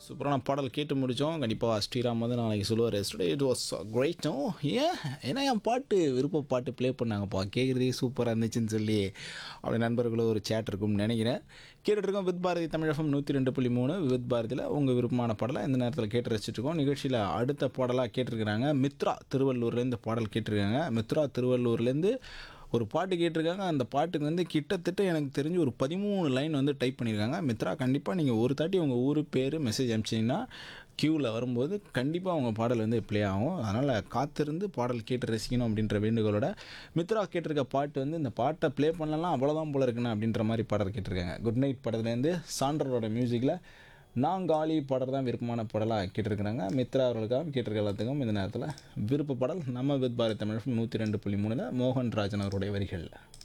சூப்பரான பாடல் கேட்டு முடித்தோம் கண்டிப்பாக ஸ்ரீராம் வந்து நாளைக்கு சொல்லுவார் yesterday it was great no ஏன் ஏன்னா என் பாட்டு விருப்ப பாட்டு ப்ளே பண்ணாங்கப்பா கேட்குறதே சூப்பராக இருந்துச்சுன்னு சொல்லி அப்படி நண்பர்களும் ஒரு சேட் இருக்கும்னு நினைக்கிறேன் கேட்டுட்ருக்கோம் வித் பாரதி தமிழகம் நூற்றி ரெண்டு புள்ளி மூணு வித் பாரதியில் உங்கள் விருப்பமான பாடலை இந்த நேரத்தில் கேட்டு ரசிச்சிட்ருக்கோம் நிகழ்ச்சியில் அடுத்த பாடலாக கேட்டிருக்கிறாங்க மித்ரா திருவள்ளூர்லேருந்து பாடல் கேட்டிருக்காங்க மித்ரா திருவள்ளூர்லேருந்து ஒரு பாட்டு கேட்டிருக்காங்க அந்த பாட்டுக்கு வந்து கிட்டத்தட்ட எனக்கு தெரிஞ்சு ஒரு பதிமூணு லைன் வந்து டைப் பண்ணியிருக்காங்க மித்ரா கண்டிப்பாக நீங்கள் ஒரு தாட்டி உங்கள் ஊர் பேர் மெசேஜ் அனுப்பிச்சிங்கன்னா க்யூவில் வரும்போது கண்டிப்பாக உங்கள் பாடல் வந்து ப்ளே ஆகும் அதனால் காத்திருந்து பாடல் கேட்டு ரசிக்கணும் அப்படின்ற வேண்டுகோளோட மித்ரா கேட்டிருக்க பாட்டு வந்து இந்த பாட்டை ப்ளே பண்ணலாம் அவ்வளோதான் போல இருக்குண்ணா அப்படின்ற மாதிரி பாடல் கேட்டிருக்காங்க குட் நைட் படத்துலேருந்து சாண்டரோட மியூசிக்கில் நாங்காலி பாடல் தான் விருப்பமான பாடலாக கேட்டிருக்கிறாங்க மித்ரா அவர்களுக்காக கேட்டிருக்க எல்லாத்துக்கும் இந்த நேரத்தில் விருப்ப பாடல் நம்ம வித் பாரத் தமிழ் நூற்றி ரெண்டு புள்ளி மூணில் மோகன் ராஜன் அவருடைய வரிகளில்